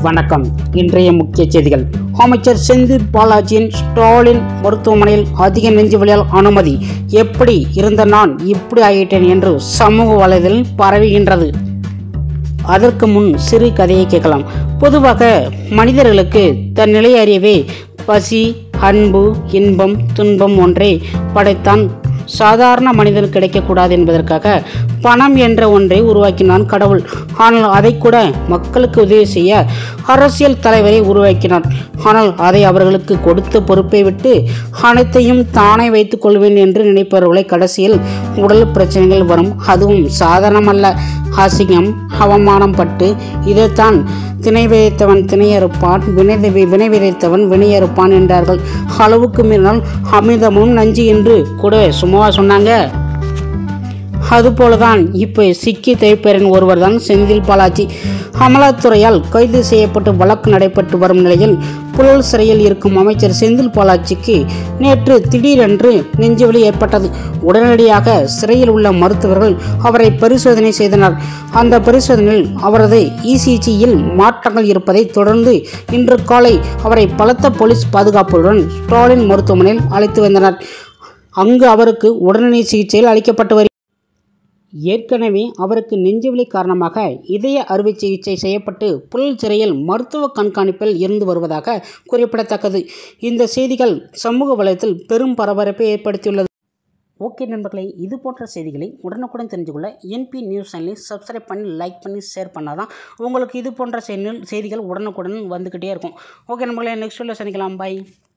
வணக்கம் இன்றைய முக்கிய செய்திகள் அமைச்சர் செந்தில் பாலாஜியின் ஸ்டாலின் மருத்துவமனையில் அதிக நெஞ்சுவலியால் அனுமதி எப்படி இருந்த நான் இப்படி ஆகிட்டேன் என்று சமூக வலைதளில் பரவுகின்றது அதற்கு முன் சிறு கதையை கேட்கலாம் பொதுவாக மனிதர்களுக்கு தன் நிலை அறியவே பசி அன்பு இன்பம் துன்பம் ஒன்றை படைத்தான் சாதாரண மனிதனுக்கு கிடைக்கக்கூடாது என்பதற்காக பணம் என்ற ஒன்றை உருவாக்கினான் கடவுள் ஆனால் அதை கூட மக்களுக்கு உதவி செய்ய அரசியல் தலைவரை உருவாக்கினார் ஆனால் அதை அவர்களுக்கு கொடுத்த பொறுப்பை விட்டு அனைத்தையும் தானே வைத்துக் கொள்வேன் என்று நினைப்பவர்களை கடைசியில் உடல் பிரச்சனைகள் வரும் அதுவும் சாதாரணமல்ல அசிங்கம் அவமானம் பட்டு இதைத்தான் திணை விதைத்தவன் திணையறுப்பான் வினை வினை விதைத்தவன் வினையறுப்பான் என்றார்கள் அளவுக்கு மீறினால் அமிர்தமும் நஞ்சு என்று கூட சும்மாவா சொன்னாங்க அதுபோலதான் இப்போ சிக்கி தைப்பேரன் ஒருவர் தான் செந்தில் பாலாஜி அமலாத்துறையால் கைது செய்யப்பட்டு வழக்கு நடைபெற்று வரும் நிலையில் புழல் சிறையில் இருக்கும் அமைச்சர் செந்தில் பாலாஜிக்கு நேற்று திடீரென்று நெஞ்சுவலி ஏற்பட்டது உடனடியாக சிறையில் உள்ள மருத்துவர்கள் அவரை பரிசோதனை செய்தனர் அந்த பரிசோதனையில் அவரது இசிஜியில் மாற்றங்கள் இருப்பதை தொடர்ந்து இன்று காலை அவரை பலத்த போலீஸ் பாதுகாப்புடன் ஸ்டாலின் மருத்துவமனையில் அழைத்து வந்தனர் அங்கு அவருக்கு உடனடி சிகிச்சையில் அளிக்கப்பட்டு வருகிறது ஏற்கனவே அவருக்கு நெஞ்சுவலி காரணமாக இதய அறுவை சிகிச்சை செய்யப்பட்டு புழல் சிறையில் மருத்துவ கண்காணிப்பில் இருந்து வருவதாக குறிப்பிடத்தக்கது இந்த செய்திகள் சமூக வலைத்தில் பெரும் பரபரப்பை ஏற்படுத்தியுள்ளது ஓகே நண்பர்களே இது போன்ற செய்திகளை உடனுக்குடன் தெரிஞ்சு கொள்ள என்பி நியூஸ் சேனலை சப்ஸ்கிரைப் பண்ணி லைக் பண்ணி ஷேர் பண்ணால் தான் உங்களுக்கு இது போன்ற செய்திகள் செய்திகள் உடனுக்குடன் வந்துக்கிட்டே இருக்கும் ஓகே நண்பர்களே நெக்ஸ்ட் வீடியோ சந்திக்கலாம் பாய்